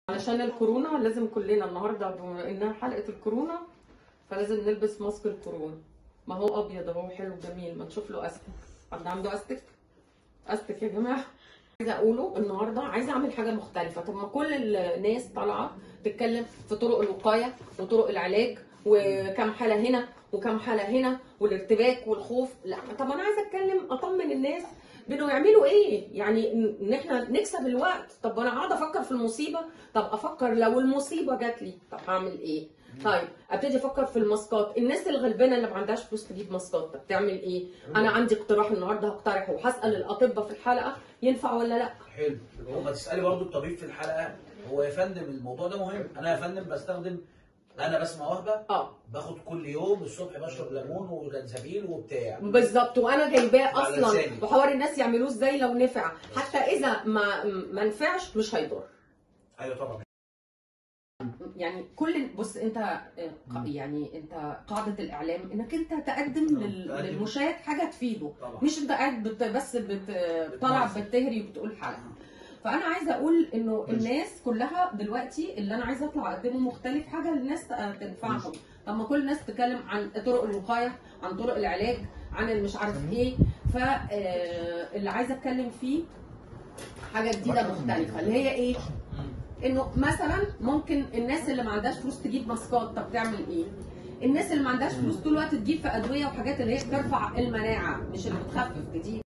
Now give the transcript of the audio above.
علشان الكورونا لازم كلنا النهارده بما انها حلقه الكورونا فلازم نلبس ماسك الكورونا ما هو ابيض اهو حلو جميل ما نشوف له استك حد عنده استك استك يا جماعه عايزه اقوله النهارده عايزه اعمل حاجه مختلفه طب ما كل الناس طالعه تتكلم في طرق الوقايه وطرق العلاج وكم حاله هنا وكم حاله هنا والارتباك والخوف لا طب انا عايزه اتكلم اطمن الناس بانه يعملوا ايه يعني ان احنا نكسب الوقت طب انا قاعده افكر في المصيبه طب افكر لو المصيبه جات لي طب هعمل ايه طيب ابتدي افكر في الماسكات الناس الغلبانه اللي ما عندهاش فلوس تجيب ماسكات طب تعمل ايه انا عندي اقتراح النهارده هقترحه وهسال الاطباء في الحلقه ينفع ولا لا حلو هو ما تسالي برضو الطبيب في الحلقه هو يا فندم الموضوع ده مهم انا يا فندم بستخدم انا بسمع وهبه اه باخد كل يوم الصبح بشرب ليمون وجنزبيل وبتاع بالظبط وانا جايباه على اصلا لساني. وحوار الناس يعملوه ازاي لو نفع حتى اذا ما ما نفعش مش هيضر ايوه طبعا يعني كل بص انت آه، ق- يعني انت قاعده الاعلام انك انت تقدم لل- تقدم. للمشاهد حاجه تفيده طبعا مش انت قاعد بت بس بت طالع بتمثل. بتهري وبتقول حلقه فانا عايزه اقول انه الناس كلها دلوقتي اللي انا عايزه اطلع اقدمه مختلف حاجه للناس ت- تنفعهم طب ما كل الناس تتكلم عن طرق الوقايه عن طرق العلاج عن المش عارف ايه فاللي عايزه اتكلم فيه حاجه جديده مختلفه اللي هي ايه انه مثلا ممكن الناس اللي ما عندهاش فلوس تجيب ماسكات طب تعمل ايه الناس اللي ما عندهاش فلوس طول الوقت تجيب في ادويه وحاجات اللي هي بترفع المناعه مش اللي بتخفف دي